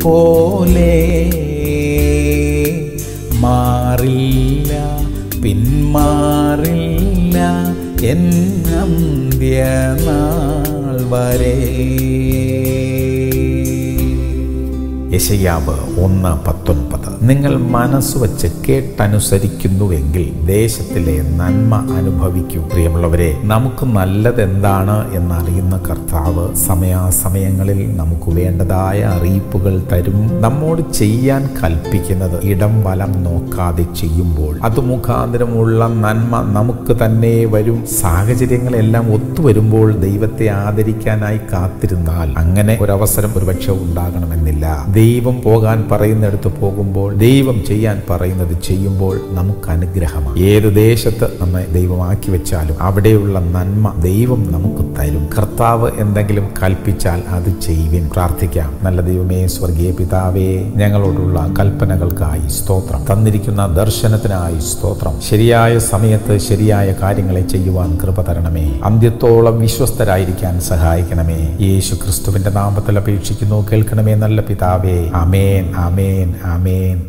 പോലെ മാറില്ല പിന്മാറില്ല എന്നന്ത്യനാൾ വരെ യശയാവ് ഒന്ന് പത്തൊൻപത് നിങ്ങൾ മനസ്സ് വച്ച് കേട്ടനുസരിക്കുന്നുവെങ്കിൽ ദേശത്തിലെ നന്മ അനുഭവിക്കൂ പ്രിയമുള്ളവരെ നമുക്ക് നല്ലതെന്താണ് എന്നറിയുന്ന കർത്താവ് സമയാസമയങ്ങളിൽ നമുക്ക് വേണ്ടതായ അറിയിപ്പുകൾ തരും നമ്മോട് ചെയ്യാൻ കൽപ്പിക്കുന്നത് ഇടം വലം നോക്കാതെ ചെയ്യുമ്പോൾ അത് മുഖാന്തരമുള്ള നന്മ നമുക്ക് തന്നെ വരും സാഹചര്യങ്ങളെല്ലാം ഒത്തുവരുമ്പോൾ ദൈവത്തെ ആദരിക്കാനായി കാത്തിരുന്നാൽ അങ്ങനെ ഒരവസരം ഒരുപക്ഷെ ഉണ്ടാകണമെന്നില്ല ദൈവം പോകാൻ പറയുന്നിടത്ത് പോകുമ്പോൾ ദൈവം ചെയ്യാൻ പറയുന്നത് ചെയ്യുമ്പോൾ നമുക്ക് അനുഗ്രഹമാണ് ഏത് ദേശത്ത് നമ്മെ ദൈവമാക്കി വെച്ചാലും അവിടെയുള്ള നന്മ ദൈവം നമുക്ക് തരും കർത്താവ് എന്തെങ്കിലും കൽപ്പിച്ചാൽ അത് ചെയ്യുവിൻ പ്രാർത്ഥിക്കാം നല്ല ദൈവമേ സ്വർഗീയ പിതാവേ ഞങ്ങളോടുള്ള കൽപ്പനകൾക്കായി സ്തോത്രം തന്നിരിക്കുന്ന ദർശനത്തിനായി സ്തോത്രം ശരിയായ സമയത്ത് ശരിയായ കാര്യങ്ങളെ ചെയ്യുവാൻ കൃപ തരണമേ അന്ത്യത്തോളം വിശ്വസ്തരായിരിക്കാൻ സഹായിക്കണമേ യേശു ക്രിസ്തുവിന്റെ നാമത്തിൽ അപേക്ഷിക്കുന്നു കേൾക്കണമേ നല്ല പിതാവേ അമേൻ അമേൻ അമേൻ